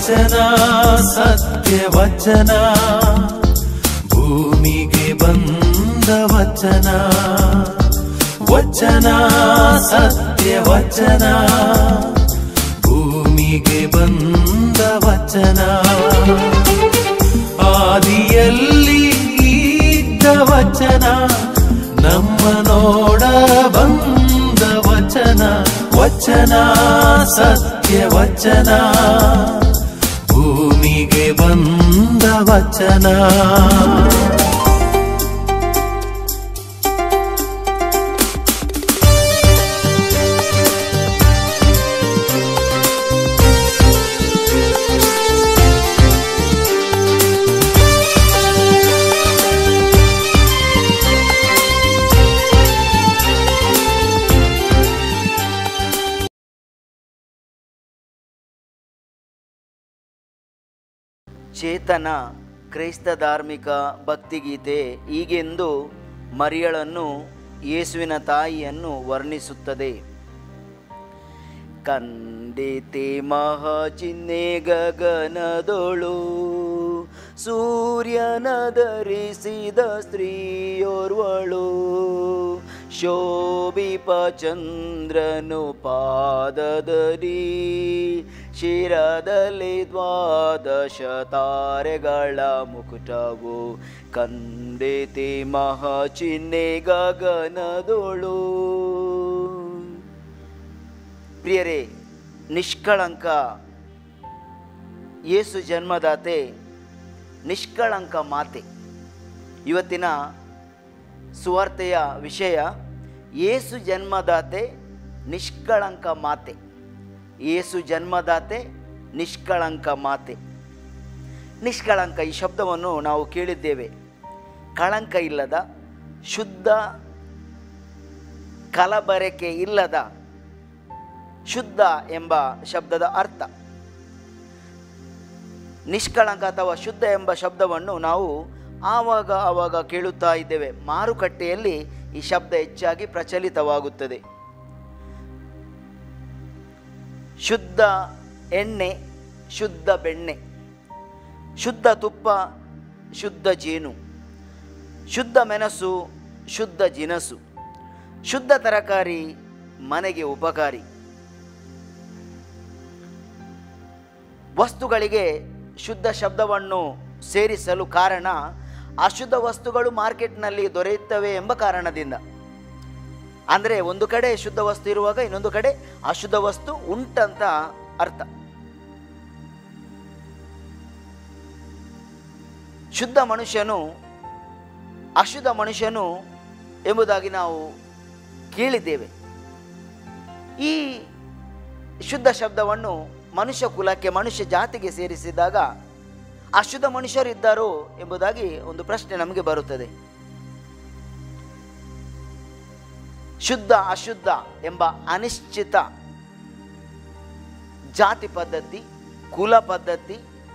ವಚನ ಸತ್ಯ ವಚನ ಭೂಮಿಗೆ ಬಂದ ವಚನ ವಚನ ಸತ್ಯ ವಚನ ಭೂಮಿಗೆ ಬಂದ ವಚನ ಆದಿಯಲ್ಲಿ ಇದ್ದ ವಚನ ನಮ್ಮ ನೋಡ ಬಂದ ವಚನ ವಚನ ಸತ್ಯ ವಚನ ಭೂಮಿಗೆ ಬಂದ ವಚನ ಚೇತನ ಕ್ರೈಸ್ತ ಧಾರ್ಮಿಕ ಭಕ್ತಿಗೀತೆ ಹೀಗೆಂದು ಮರಿಯಳನ್ನು ಯೇಸುವಿನ ತಾಯಿಯನ್ನು ವರ್ಣಿಸುತ್ತದೆ ಕಂಡಿತೆ ಮಹಾಚಿಹ್ನೆ ಗಗನದೊಳು ಸೂರ್ಯನ ಧರಿಸಿದ ಸ್ತ್ರೀಯೋರ್ವಳು ಶೋಭಿಪ ಚಂದ್ರನು ಪಾದದಲ್ಲಿ ಶಿರದಲ್ಲಿ ದ್ವಾದಶ ತಾರೆಗಳ ಮುಕುಟವು ಕಂಡಿತೆ ಮಹಾಚಿಹ್ನೆ ಗಗನದೊಳು ಪ್ರಿಯರೇ ನಿಷ್ಕಳಂಕ ಯೇಸು ಜನ್ಮದಾತೆ ನಿಷ್ಕಳಂಕ ಮಾತೆ ಇವತ್ತಿನ ಸುವಾರ್ತೆಯ ವಿಷಯ ಯೇಸು ಜನ್ಮದಾತೆ ನಿಷ್ಕಳಂಕ ಮಾತೆ ಯೇಸು ಜನ್ಮದಾತೆ ನಿಷ್ಕಳಂಕ ಮಾತೆ ನಿಷ್ಕಳಂಕ ಈ ಶಬ್ದವನ್ನು ನಾವು ಕೇಳಿದ್ದೇವೆ ಕಳಂಕ ಇಲ್ಲದ ಶುದ್ಧ ಕಲಬರಕೆ ಇಲ್ಲದ ಶುದ್ಧ ಎಂಬ ಶಬ್ದದ ಅರ್ಥ ನಿಷ್ಕಳಂಕ ಅಥವಾ ಶುದ್ಧ ಎಂಬ ಶಬ್ದವನ್ನು ನಾವು ಆವಾಗ ಆವಾಗ ಕೇಳುತ್ತಾ ಇದ್ದೇವೆ ಮಾರುಕಟ್ಟೆಯಲ್ಲಿ ಈ ಶಬ್ದ ಹೆಚ್ಚಾಗಿ ಪ್ರಚಲಿತವಾಗುತ್ತದೆ ಶುದ್ಧ ಎಣ್ಣೆ ಶುದ್ಧ ಬೆಣ್ಣೆ ಶುದ್ಧ ತುಪ್ಪ ಶುದ್ಧ ಜೇನು ಶುದ್ಧ ಮೆಣಸು ಶುದ್ಧ ಜಿನಸು ಶುದ್ಧ ತರಕಾರಿ ಮನೆಗೆ ಉಪಕಾರಿ ವಸ್ತುಗಳಿಗೆ ಶುದ್ಧ ಶಬ್ದವನ್ನು ಸೇರಿಸಲು ಕಾರಣ ಅಶುದ್ಧ ವಸ್ತುಗಳು ಮಾರ್ಕೆಟ್ನಲ್ಲಿ ದೊರೆಯುತ್ತವೆ ಎಂಬ ಕಾರಣದಿಂದ ಅಂದರೆ ಒಂದು ಕಡೆ ಶುದ್ಧ ವಸ್ತು ಇರುವಾಗ ಇನ್ನೊಂದು ಕಡೆ ಅಶುದ್ಧ ವಸ್ತು ಉಂಟಂತ ಅರ್ಥ ಶುದ್ಧ ಮನುಷ್ಯನು ಅಶುದ್ಧ ಮನುಷ್ಯನು ಎಂಬುದಾಗಿ ನಾವು ಕೇಳಿದ್ದೇವೆ ಈ ಶುದ್ಧ ಶಬ್ದವನ್ನು ಮನುಷ್ಯ ಕುಲಕ್ಕೆ ಮನುಷ್ಯ ಜಾತಿಗೆ ಸೇರಿಸಿದಾಗ ಅಶುದ್ಧ ಮನುಷ್ಯರಿದ್ದಾರೋ ಎಂಬುದಾಗಿ ಒಂದು ಪ್ರಶ್ನೆ ನಮಗೆ ಬರುತ್ತದೆ ಶುದ್ಧ ಅಶುದ್ಧ ಎಂಬ ಅನಿಶ್ಚಿತ ಜಾತಿ ಪದ್ಧತಿ ಕುಲ ಪದ್ಧತಿ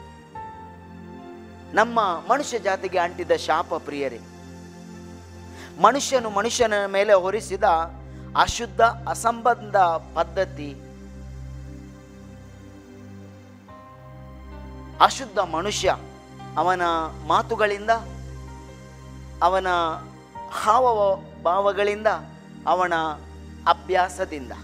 ನಮ್ಮ ಮನುಷ್ಯ ಜಾತಿಗೆ ಅಂಟಿದ ಶಾಪ ಪ್ರಿಯರೇ ಮನುಷ್ಯನು ಮನುಷ್ಯನ ಮೇಲೆ ಹೊರಿಸಿದ ಅಶುದ್ಧ ಅಸಂಬಂಧ ಪದ್ಧತಿ ಅಶುದ್ಧ ಮನುಷ್ಯ ಅವನ ಮಾತುಗಳಿಂದ ಅವನ ಹಾವ ಭಾವಗಳಿಂದ ಅವನ ಅಭ್ಯಾಸದಿಂದ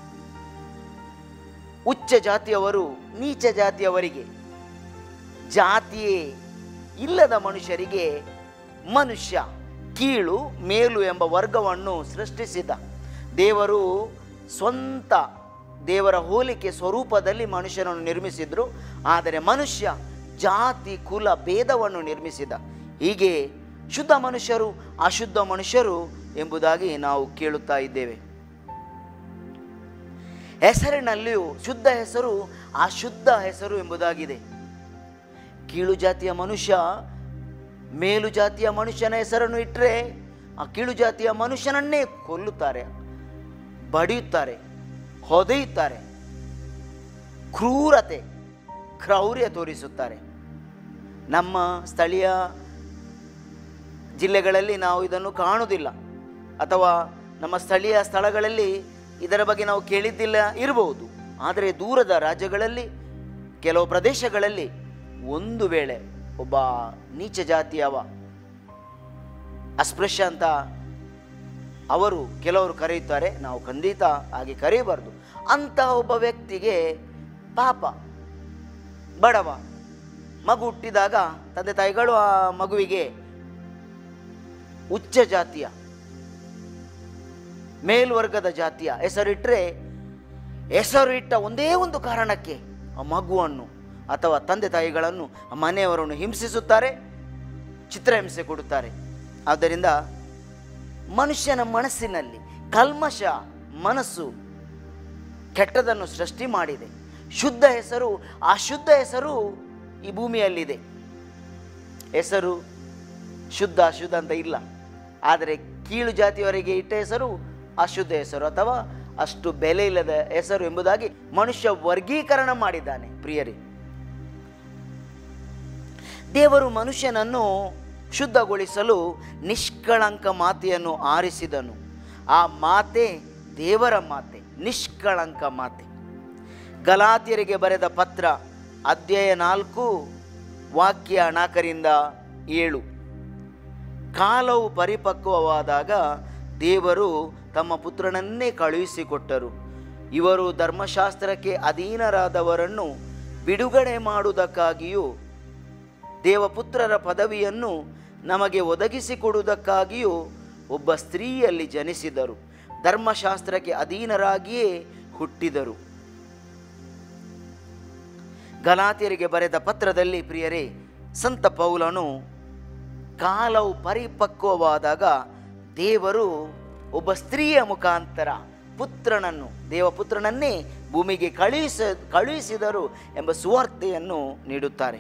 ಉಚ್ಚ ಜಾತಿಯವರು ನೀಚ ಜಾತಿಯವರಿಗೆ ಜಾತಿಯೇ ಇಲ್ಲದ ಮನುಷ್ಯರಿಗೆ ಮನುಷ್ಯ ಕೀಳು ಮೇಲು ಎಂಬ ವರ್ಗವನ್ನು ಸೃಷ್ಟಿಸಿದ ದೇವರು ಸ್ವಂತ ದೇವರ ಹೋಲಿಕೆ ಸ್ವರೂಪದಲ್ಲಿ ಮನುಷ್ಯನನ್ನು ನಿರ್ಮಿಸಿದ್ರು ಆದರೆ ಮನುಷ್ಯ ಜಾತಿ ಕುಲ ಭೇದವನ್ನು ನಿರ್ಮಿಸಿದ ಹೀಗೆ ಶುದ್ಧ ಮನುಷ್ಯರು ಅಶುದ್ಧ ಮನುಷ್ಯರು ಎಂಬುದಾಗಿ ನಾವು ಕೇಳುತ್ತಾ ಇದ್ದೇವೆ ಹೆಸರಿನಲ್ಲಿಯೂ ಶುದ್ಧ ಹೆಸರು ಅಶುದ್ಧ ಹೆಸರು ಎಂಬುದಾಗಿದೆ ಕೀಳು ಜಾತಿಯ ಮನುಷ್ಯ ಮೇಲು ಜಾತಿಯ ಮನುಷ್ಯನ ಹೆಸರನ್ನು ಇಟ್ಟರೆ ಆ ಕೀಳು ಜಾತಿಯ ಮನುಷ್ಯನನ್ನೇ ಕೊಲ್ಲುತ್ತಾರೆ ಬಡಿಯುತ್ತಾರೆ ಹೊದೆಯುತ್ತಾರೆ ಕ್ರೂರತೆ ಕ್ರೌರ್ಯ ತೋರಿಸುತ್ತಾರೆ ನಮ್ಮ ಸ್ಥಳೀಯ ಜಿಲ್ಲೆಗಳಲ್ಲಿ ನಾವು ಇದನ್ನು ಕಾಣುವುದಿಲ್ಲ ಅಥವಾ ನಮ್ಮ ಸ್ಥಳೀಯ ಸ್ಥಳಗಳಲ್ಲಿ ಇದರ ಬಗ್ಗೆ ನಾವು ಕೇಳಿದ್ದಿಲ್ಲ ಇರಬಹುದು ಆದರೆ ದೂರದ ರಾಜ್ಯಗಳಲ್ಲಿ ಕೆಲವು ಪ್ರದೇಶಗಳಲ್ಲಿ ಒಂದು ವೇಳೆ ಒಬ್ಬ ನೀಚ ಜಾತಿಯವ ಅಸ್ಪೃಶ್ಯ ಅಂತ ಅವರು ಕೆಲವರು ಕರೆಯುತ್ತಾರೆ ನಾವು ಖಂಡಿತ ಹಾಗೆ ಕರೆಯಬಾರ್ದು ಅಂತಹ ಒಬ್ಬ ವ್ಯಕ್ತಿಗೆ ಪಾಪ ಬಡವ ಮಗು ಹುಟ್ಟಿದಾಗ ತಂದೆ ತಾಯಿಗಳು ಆ ಮಗುವಿಗೆ ಉಚ್ಚ ಜಾತಿಯ ಮೇಲ್ವರ್ಗದ ಜಾತಿಯ ಹೆಸರಿಟ್ಟರೆ ಹೆಸರು ಇಟ್ಟ ಒಂದೇ ಒಂದು ಕಾರಣಕ್ಕೆ ಆ ಮಗುವನ್ನು ಅಥವಾ ತಂದೆ ತಾಯಿಗಳನ್ನು ಆ ಮನೆಯವರನ್ನು ಹಿಂಸಿಸುತ್ತಾರೆ ಚಿತ್ರಹಿಂಸೆ ಕೊಡುತ್ತಾರೆ ಆದ್ದರಿಂದ ಮನುಷ್ಯನ ಮನಸ್ಸಿನಲ್ಲಿ ಕಲ್ಮಶ ಮನಸ್ಸು ಕೆಟ್ಟದನ್ನು ಸೃಷ್ಟಿ ಮಾಡಿದೆ ಶುದ್ಧ ಹೆಸರು ಆ ಶುದ್ಧ ಹೆಸರು ಈ ಭೂಮಿಯಲ್ಲಿದೆ ಹೆಸರು ಶುದ್ಧ ಅಶುದ್ಧ ಅಂತ ಇಲ್ಲ ಆದರೆ ಕೀಳು ಜಾತಿಯವರಿಗೆ ಇಟ್ಟ ಹೆಸರು ಅಶುದ್ಧ ಹೆಸರು ಅಥವಾ ಅಷ್ಟು ಬೆಲೆ ಇಲ್ಲದ ಹೆಸರು ಎಂಬುದಾಗಿ ಮನುಷ್ಯ ವರ್ಗೀಕರಣ ಮಾಡಿದ್ದಾನೆ ಪ್ರಿಯರೇ ದೇವರು ಮನುಷ್ಯನನ್ನು ಶುದ್ಧಗೊಳಿಸಲು ನಿಷ್ಕಳಂಕ ಮಾತೆಯನ್ನು ಆರಿಸಿದನು ಆ ಮಾತೆ ದೇವರ ಮಾತೆ ನಿಷ್ಕಳಂಕ ಮಾತೆ ಗಲಾತಿಯರಿಗೆ ಬರೆದ ಪತ್ರ ಅಧ್ಯಾಯ ನಾಲ್ಕು ವಾಕ್ಯ ನಾಲ್ಕರಿಂದ ಏಳು ಕಾಲವು ಪರಿಪಕ್ವವಾದಾಗ ದೇವರು ತಮ್ಮ ಪುತ್ರನನ್ನೇ ಕಳುಹಿಸಿಕೊಟ್ಟರು ಇವರು ಧರ್ಮಶಾಸ್ತ್ರಕ್ಕೆ ಅಧೀನರಾದವರನ್ನು ಬಿಡುಗಡೆ ಮಾಡುವುದಕ್ಕಾಗಿಯೂ ದೇವಪುತ್ರರ ಪದವಿಯನ್ನು ನಮಗೆ ಒದಗಿಸಿಕೊಡುವುದಕ್ಕಾಗಿಯೂ ಒಬ್ಬ ಸ್ತ್ರೀಯಲ್ಲಿ ಜನಿಸಿದರು ಧರ್ಮಶಾಸ್ತ್ರಕ್ಕೆ ಅಧೀನರಾಗಿಯೇ ಹುಟ್ಟಿದರು ಗಲಾತಿಯರಿಗೆ ಬರೆದ ಪತ್ರದಲ್ಲಿ ಪ್ರಿಯರೇ ಸಂತ ಪೌಲನು ಕಾಲವು ಪರಿಪಕ್ವವಾದಾಗ ದೇವರು ಒಬ್ಬ ಸ್ತ್ರೀಯ ಮುಖಾಂತರ ಪುತ್ರನನ್ನು ದೇವಪುತ್ರನನ್ನೇ ಭೂಮಿಗೆ ಕಳುಹಿಸ ಕಳುಹಿಸಿದರು ಎಂಬ ಸುವಾರ್ತೆಯನ್ನು ನೀಡುತ್ತಾರೆ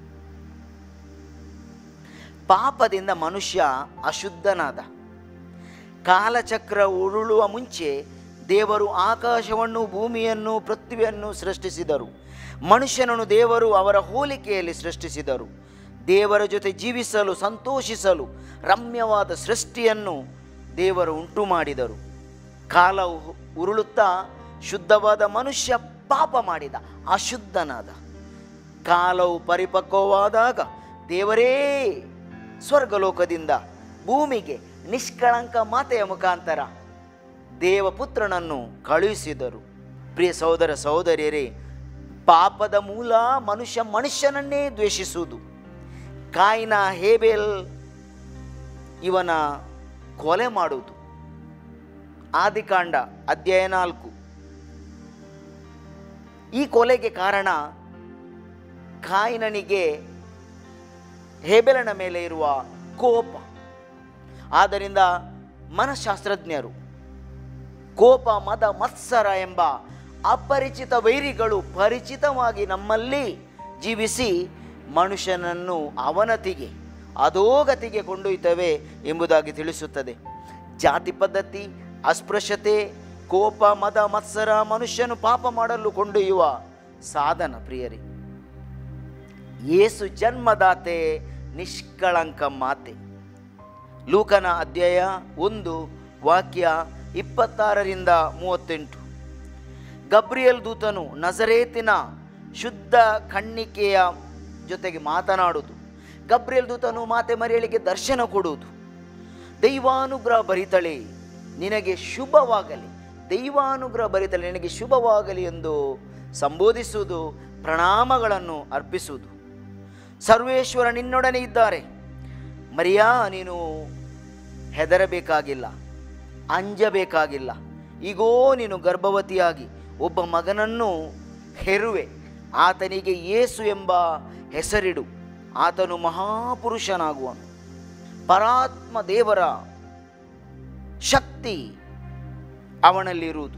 ಪಾಪದಿಂದ ಮನುಷ್ಯ ಅಶುದ್ಧನಾದ ಕಾಲಚಕ್ರ ಉರುಳುವ ಮುಂಚೆ ದೇವರು ಆಕಾಶವನ್ನು ಭೂಮಿಯನ್ನು ಪೃಥ್ವಿಯನ್ನು ಸೃಷ್ಟಿಸಿದರು ಮನುಷ್ಯನನ್ನು ದೇವರು ಅವರ ಹೋಲಿಕೆಯಲ್ಲಿ ಸೃಷ್ಟಿಸಿದರು ದೇವರ ಜೊತೆ ಜೀವಿಸಲು ಸಂತೋಷಿಸಲು ರಮ್ಯವಾದ ಸೃಷ್ಟಿಯನ್ನು ದೇವರು ಉಂಟು ಮಾಡಿದರು ಕಾಲವು ಉರುಳುತ್ತಾ ಶುದ್ಧವಾದ ಮನುಷ್ಯ ಪಾಪ ಮಾಡಿದ ಅಶುದ್ಧನಾದ ಕಾಲವು ಪರಿಪಕ್ವವಾದಾಗ ದೇವರೇ ಸ್ವರ್ಗಲೋಕದಿಂದ ಭೂಮಿಗೆ ನಿಷ್ಕಳಂಕ ಮಾತೆಯ ಮುಖಾಂತರ ದೇವಪುತ್ರನನ್ನು ಕಳುಹಿಸಿದರು ಪ್ರಿಯ ಸಹೋದರ ಸಹೋದರಿಯರೇ ಪಾಪದ ಮೂಲ ಮನುಷ್ಯ ಮನುಷ್ಯನನ್ನೇ ದ್ವೇಷಿಸುವುದು ಕಾಯಿನ ಹೇಬೇಲ್ ಇವನ ಕೊಲೆ ಮಾಡುವುದು ಆದಿಕಾಂಡ ಅಧ್ಯಾಯ ನಾಲ್ಕು ಈ ಕೊಲೆಗೆ ಕಾರಣ ಕಾಯಿನನಿಗೆ ಹೇಬೆಲನ ಮೇಲೆ ಇರುವ ಕೋಪ ಆದ್ದರಿಂದ ಮನಃಶಾಸ್ತ್ರಜ್ಞರು ಕೋಪ ಮದ ಮತ್ಸರ ಎಂಬ ಅಪರಿಚಿತ ವೈರಿಗಳು ಪರಿಚಿತವಾಗಿ ನಮ್ಮಲ್ಲಿ ಜೀವಿಸಿ ಮನುಷ್ಯನನ್ನು ಅವನತಿಗೆ ಅಧೋಗತಿಗೆ ಕೊಂಡೊಯ್ತವೆ ಎಂಬುದಾಗಿ ತಿಳಿಸುತ್ತದೆ ಜಾತಿ ಪದ್ಧತಿ ಅಸ್ಪೃಶ್ಯತೆ ಕೋಪ ಮದ ಮತ್ಸರ ಮನುಷ್ಯನು ಪಾಪ ಮಾಡಲು ಕೊಂಡೊಯ್ಯುವ ಸಾಧನ ಪ್ರಿಯರೇ ಯೇಸು ಜನ್ಮದಾತೆ ನಿಷ್ಕಳಂಕ ಮಾತೆ ಲೂಕನ ಅಧ್ಯಾಯ ಒಂದು ವಾಕ್ಯ ಇಪ್ಪತ್ತಾರರಿಂದ ಮೂವತ್ತೆಂಟು ಗಬ್ರಿಯಲ್ ದೂತನು ನಜರೇತಿನ ಶುದ್ಧ ಕಣ್ಣಿಕೆಯ ಜೊತೆಗೆ ಮಾತನಾಡುವುದು ಗಬ್ರಿಯಲ್ ದೂತನು ಮಾತೆ ಮರಿಯಳಿಗೆ ದರ್ಶನ ಕೊಡುವುದು ದೈವಾನುಗ್ರಹ ಭರಿತಳೆ ನಿನಗೆ ಶುಭವಾಗಲಿ ದೈವಾನುಗ್ರಹ ಭರಿತಳೆ ನಿನಗೆ ಶುಭವಾಗಲಿ ಎಂದು ಸಂಬೋಧಿಸುವುದು ಪ್ರಣಾಮಗಳನ್ನು ಅರ್ಪಿಸುವುದು ಸರ್ವೇಶ್ವರ ನಿನ್ನೊಡನೆ ಇದ್ದಾರೆ ಮರಿಯಾ ನೀನು ಹೆದರಬೇಕಾಗಿಲ್ಲ ಅಂಜಬೇಕಾಗಿಲ್ಲ ಈಗೋ ನೀನು ಗರ್ಭವತಿಯಾಗಿ ಒಬ್ಬ ಮಗನನ್ನು ಹೆರುವೆ ಆತನಿಗೆ ಯೇಸು ಎಂಬ ಹೆಸರಿಡು ಆತನು ಮಹಾಪುರುಷನಾಗುವನು ಪರಾತ್ಮ ದೇವರ ಶಕ್ತಿ ಅವನಲ್ಲಿರುವುದು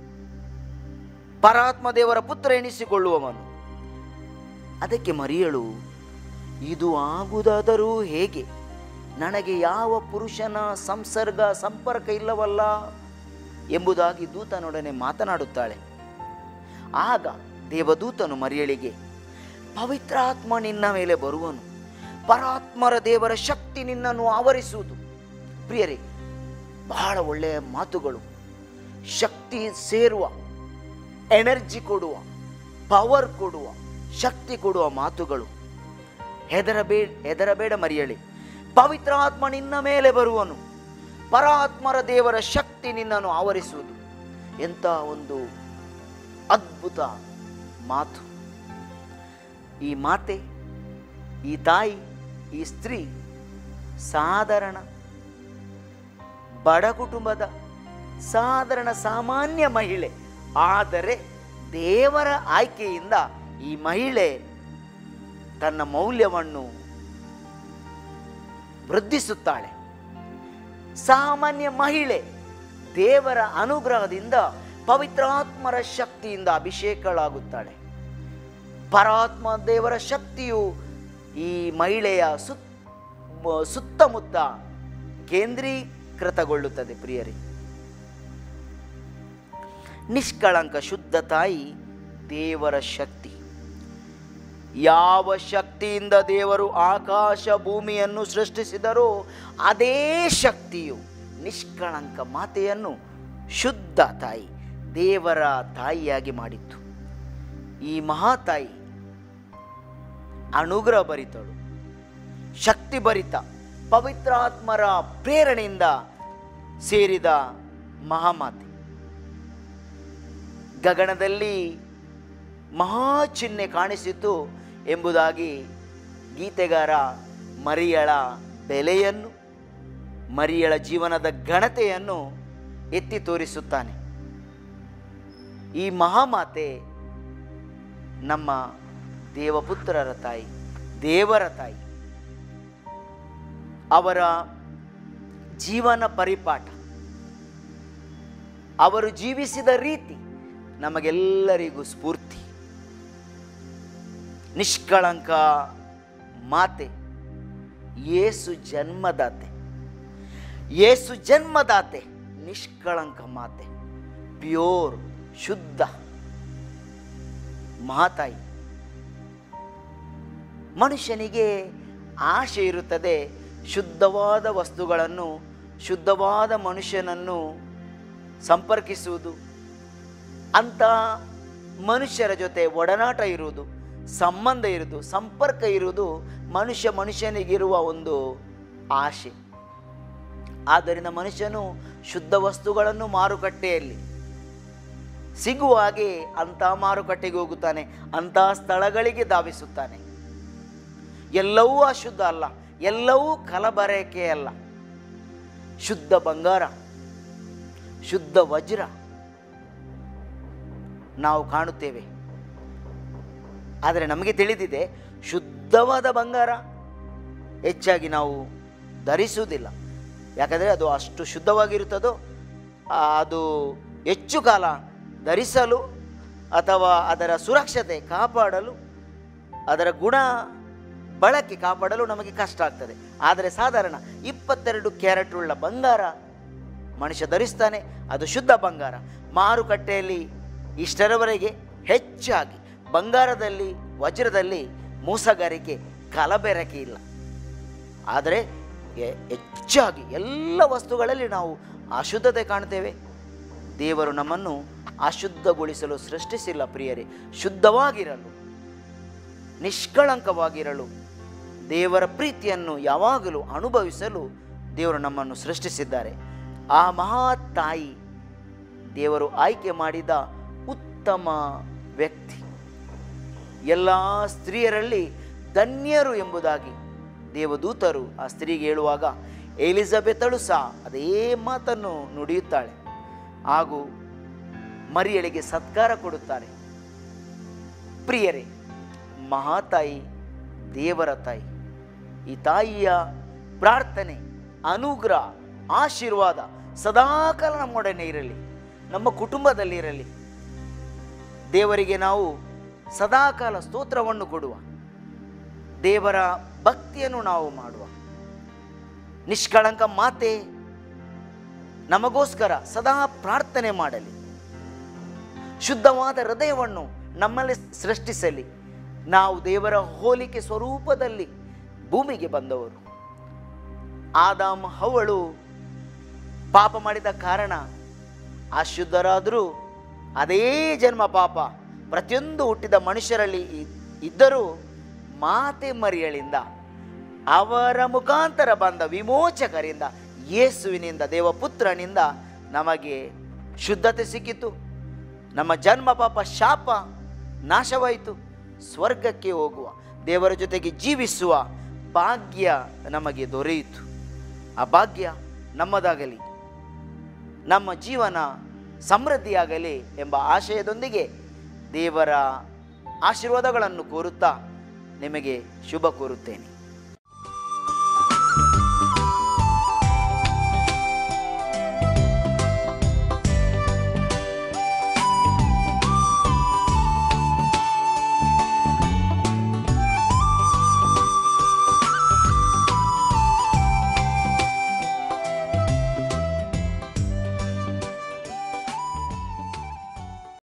ಪರಾತ್ಮ ದೇವರ ಪುತ್ರ ಎನಿಸಿಕೊಳ್ಳುವವನು ಅದಕ್ಕೆ ಮರಿಯಳು ಇದು ಆಗುವುದಾದರೂ ಹೇಗೆ ನನಗೆ ಯಾವ ಪುರುಷನ ಸಂಸರ್ಗ ಸಂಪರ್ಕ ಇಲ್ಲವಲ್ಲ ಎಂಬುದಾಗಿ ದೂತನೊಡನೆ ಮಾತನಾಡುತ್ತಾಳೆ ಆಗ ದೇವದೂತನು ಮರಿಯಳಿಗೆ ಪವಿತ್ರಾತ್ಮ ನಿನ್ನ ಮೇಲೆ ಬರುವನು ಪರಾತ್ಮರ ದೇವರ ಶಕ್ತಿ ನಿನ್ನನ್ನು ಆವರಿಸುವುದು ಪ್ರಿಯರೇ ಬಹಳ ಒಳ್ಳೆಯ ಮಾತುಗಳು ಶಕ್ತಿ ಸೇರುವ ಎನರ್ಜಿ ಕೊಡುವ ಪವರ್ ಕೊಡುವ ಶಕ್ತಿ ಕೊಡುವ ಮಾತುಗಳು ಹೆದರಬೇ ಹೆದರಬೇಡ ಮರಿಯಳಿ ಪವಿತ್ರಾತ್ಮ ನಿನ್ನ ಮೇಲೆ ಬರುವನು ಪರಾತ್ಮರ ದೇವರ ಶಕ್ತಿ ನಿನ್ನನ್ನು ಆವರಿಸುವುದು ಎಂಥ ಒಂದು ಅದ್ಭುತ ಮಾತು ಈ ಮಾತೆ ಈ ತಾಯಿ ಈ ಸ್ತ್ರೀ ಸಾಧಾರಣ ಬಡ ಕುಟುಂಬದ ಸಾಧಾರಣ ಸಾಮಾನ್ಯ ಮಹಿಳೆ ಆದರೆ ದೇವರ ಆಯ್ಕೆಯಿಂದ ಈ ಮಹಿಳೆ ತನ್ನ ಮೌಲ್ಯವನ್ನು ವೃದ್ಧಿಸುತ್ತಾಳೆ ಸಾಮಾನ್ಯ ಮಹಿಳೆ ದೇವರ ಅನುಗ್ರಹದಿಂದ ಪವಿತ್ರಾತ್ಮರ ಶಕ್ತಿಯಿಂದ ಅಭಿಷೇಕಳಾಗುತ್ತಾಳೆ ಪರಾತ್ಮ ದೇವರ ಶಕ್ತಿಯು ಈ ಮಹಿಳೆಯ ಸುತ್ ಮ- ಸುತ್ತಮುತ್ತ ಕೇಂದ್ರೀಕೃತಗೊಳ್ಳುತ್ತದೆ ಪ್ರಿಯರೇ ನಿಷ್ಕಳಂಕ ಶುದ್ಧ ತಾಯಿ ದೇವರ ಶಕ್ತಿ ಯಾವ ಶಕ್ತಿಯಿಂದ ದೇವರು ಆಕಾಶ ಭೂಮಿಯನ್ನು ಸೃಷ್ಟಿಸಿದರೋ ಅದೇ ಶಕ್ತಿಯು ನಿಷ್ಕಳಂಕ ಮಾತೆಯನ್ನು ಶುದ್ಧ ತಾಯಿ ದೇವರ ತಾಯಿಯಾಗಿ ಮಾಡಿತ್ತು ಈ ಮಹಾತಾಯಿ ಅನುಗ್ರಹ ಭರಿತಳು ಶಕ್ತಿ ಭರಿತ ಪವಿತ್ರಾತ್ಮರ ಪ್ರೇರಣೆಯಿಂದ ಸೇರಿದ ಮಹಾಮಾತೆ ಗಗನದಲ್ಲಿ ಮಹಾಚಿಹ್ನೆ ಕಾಣಿಸಿತು ಎಂಬುದಾಗಿ ಗೀತೆಗಾರ ಮರಿಯಳ ಬೆಲೆಯನ್ನು ಮರಿಯಳ ಜೀವನದ ಘನತೆಯನ್ನು ಎತ್ತಿ ತೋರಿಸುತ್ತಾನೆ ಈ ಮಹಾಮಾತೆ ನಮ್ಮ ದೇವಪುತ್ರರ ತಾಯಿ ದೇವರ ತಾಯಿ ಅವರ ಜೀವನ ಪರಿಪಾಠ ಅವರು ಜೀವಿಸಿದ ರೀತಿ ನಮಗೆಲ್ಲರಿಗೂ ಸ್ಫೂರ್ತಿ ನಿಷ್ಕಳಂಕ ಮಾತೆ ಯೇಸು ಜನ್ಮದಾತೆ ಯೇಸು ಜನ್ಮದಾತೆ ನಿಷ್ಕಳಂಕ ಮಾತೆ ಪ್ಯೂರ್ ಶುದ್ಧ ಮಹಾತಾಯಿ ಮನುಷ್ಯನಿಗೆ ಆಶೆ ಇರುತ್ತದೆ ಶುದ್ಧವಾದ ವಸ್ತುಗಳನ್ನು ಶುದ್ಧವಾದ ಮನುಷ್ಯನನ್ನು ಸಂಪರ್ಕಿಸುವುದು ಅಂಥ ಮನುಷ್ಯರ ಜೊತೆ ಒಡನಾಟ ಇರುವುದು ಸಂಬಂಧ ಇರುವುದು ಸಂಪರ್ಕ ಇರುವುದು ಮನುಷ್ಯ ಮನುಷ್ಯನಿಗಿರುವ ಒಂದು ಆಶೆ ಆದ್ದರಿಂದ ಮನುಷ್ಯನು ಶುದ್ಧ ವಸ್ತುಗಳನ್ನು ಮಾರುಕಟ್ಟೆಯಲ್ಲಿ ಸಿಗುವ ಹಾಗೆ ಅಂಥ ಮಾರುಕಟ್ಟೆಗೆ ಹೋಗುತ್ತಾನೆ ಅಂಥ ಸ್ಥಳಗಳಿಗೆ ಧಾವಿಸುತ್ತಾನೆ ಎಲ್ಲವೂ ಅಶುದ್ಧ ಅಲ್ಲ ಎಲ್ಲವೂ ಕಲಬರಕೆ ಅಲ್ಲ ಶುದ್ಧ ಬಂಗಾರ ಶುದ್ಧ ವಜ್ರ ನಾವು ಕಾಣುತ್ತೇವೆ ಆದರೆ ನಮಗೆ ತಿಳಿದಿದೆ ಶುದ್ಧವಾದ ಬಂಗಾರ ಹೆಚ್ಚಾಗಿ ನಾವು ಧರಿಸುವುದಿಲ್ಲ ಯಾಕಂದರೆ ಅದು ಅಷ್ಟು ಶುದ್ಧವಾಗಿರುತ್ತದೋ ಆ, ಅದು ಹೆಚ್ಚು ಕಾಲ ಧರಿಸಲು ಅಥವಾ ಅದರ ಸುರಕ್ಷತೆ ಕಾಪಾಡಲು ಅದರ ಗುಣ ಬಳಕೆ ಕಾಪಾಡಲು ನಮಗೆ ಕಷ್ಟ ಆಗ್ತದೆ ಆದರೆ ಸಾಧಾರಣ ಇಪ್ಪತ್ತೆರಡು ಕ್ಯಾರೆಟ್ ಉಳ್ಳ ಬಂಗಾರ ಮನುಷ್ಯ ಧರಿಸ್ತಾನೆ ಅದು ಶುದ್ಧ ಬಂಗಾರ ಮಾರುಕಟ್ಟೆಯಲ್ಲಿ ಇಷ್ಟರವರೆಗೆ ಹೆಚ್ಚಾಗಿ ಬಂಗಾರದಲ್ಲಿ ವಜ್ರದಲ್ಲಿ ಮೋಸಗಾರಿಕೆ ಕಲಬೆರಕೆ ಇಲ್ಲ ಆದರೆ ಎ- ಹೆಚ್ಚಾಗಿ ಎಲ್ಲ ವಸ್ತುಗಳಲ್ಲಿ ನಾವು ಅಶುದ್ಧತೆ ಕಾಣ್ತೇವೆ ದೇವರು ನಮ್ಮನ್ನು ಅಶುದ್ಧಗೊಳಿಸಲು ಸೃಷ್ಟಿಸಿಲ್ಲ ಪ್ರಿಯರೇ ಶುದ್ಧವಾಗಿರಲು ನಿಷ್ಕಳಂಕವಾಗಿರಲು ದೇವರ ಪ್ರೀತಿಯನ್ನು ಯಾವಾಗಲೂ ಅನುಭವಿಸಲು ದೇವರು ನಮ್ಮನ್ನು ಸೃಷ್ಟಿಸಿದ್ದಾರೆ ಆ ಮಹಾ ತಾಯಿ ದೇವರು ಆಯ್ಕೆ ಮಾಡಿದ ಉತ್ತಮ ವ್ಯಕ್ತಿ ಎಲ್ಲ ಸ್ತ್ರೀಯರಲ್ಲಿ ಧನ್ಯರು ಎಂಬುದಾಗಿ ದೇವದೂತರು ಆ ಸ್ತ್ರೀಗೆ ಹೇಳುವಾಗ ಎಲಿಜಬೆತಳು ಸಹ ಅದೇ ಮಾತನ್ನು ನುಡಿಯುತ್ತಾಳೆ ಹಾಗೂ ಮರಿಯಳಿಗೆ ಸತ್ಕಾರ ಕೊಡುತ್ತಾರೆ ಪ್ರಿಯರೇ ಮಹಾತಾಯಿ ದೇವರ ತಾಯಿ ಈ ತಾಯಿಯ ಪ್ರಾರ್ಥನೆ ಅನುಗ್ರಹ ಆಶೀರ್ವಾದ ಸದಾಕಾಲ ನಮ್ಮೊಡನೆ ಇರಲಿ ನಮ್ಮ ಕುಟುಂಬದಲ್ಲಿ ಇರಲಿ ದೇವರಿಗೆ ನಾವು ಸದಾಕಾಲ ಸ್ತೋತ್ರವನ್ನು ಕೊಡುವ ದೇವರ ಭಕ್ತಿಯನ್ನು ನಾವು ಮಾಡುವ ನಿಷ್ಕಳಂಕ ಮಾತೆ ನಮಗೋಸ್ಕರ ಸದಾ ಪ್ರಾರ್ಥನೆ ಮಾಡಲಿ ಶುದ್ಧವಾದ ಹೃದಯವನ್ನು ನಮ್ಮಲ್ಲಿ ಸೃಷ್ಟಿಸಲಿ ನಾವು ದೇವರ ಹೋಲಿಕೆ ಸ್ವರೂಪದಲ್ಲಿ ಭೂಮಿಗೆ ಬಂದವರು ಆದಾಮ್ ಹವಳು ಪಾಪ ಮಾಡಿದ ಕಾರಣ ಅಶುದ್ಧರಾದರೂ ಅದೇ ಜನ್ಮ ಪಾಪ ಪ್ರತಿಯೊಂದು ಹುಟ್ಟಿದ ಮನುಷ್ಯರಲ್ಲಿ ಈ ಇದ್ದರೂ ಮಾತೆ ಮರಿಯಳಿಂದ ಅವರ ಮುಖಾಂತರ ಬಂದ ವಿಮೋಚಕರಿಂದ ಯೇಸುವಿನಿಂದ ದೇವಪುತ್ರನಿಂದ ನಮಗೆ ಶುದ್ಧತೆ ಸಿಕ್ಕಿತು ನಮ್ಮ ಜನ್ಮ ಪಾಪ ಶಾಪ ನಾಶವಾಯಿತು ಸ್ವರ್ಗಕ್ಕೆ ಹೋಗುವ ದೇವರ ಜೊತೆಗೆ ಜೀವಿಸುವ ಭಾಗ್ಯ ನಮಗೆ ದೊರೆಯಿತು ಆ ಭಾಗ್ಯ ನಮ್ಮದಾಗಲಿ ನಮ್ಮ ಜೀವನ ಸಮೃದ್ಧಿಯಾಗಲಿ ಎಂಬ ಆಶಯದೊಂದಿಗೆ ದೇವರ ಆಶೀರ್ವಾದಗಳನ್ನು ಕೋರುತ್ತಾ ನಿಮಗೆ ಶುಭ ಕೋರುತ್ತೇನೆ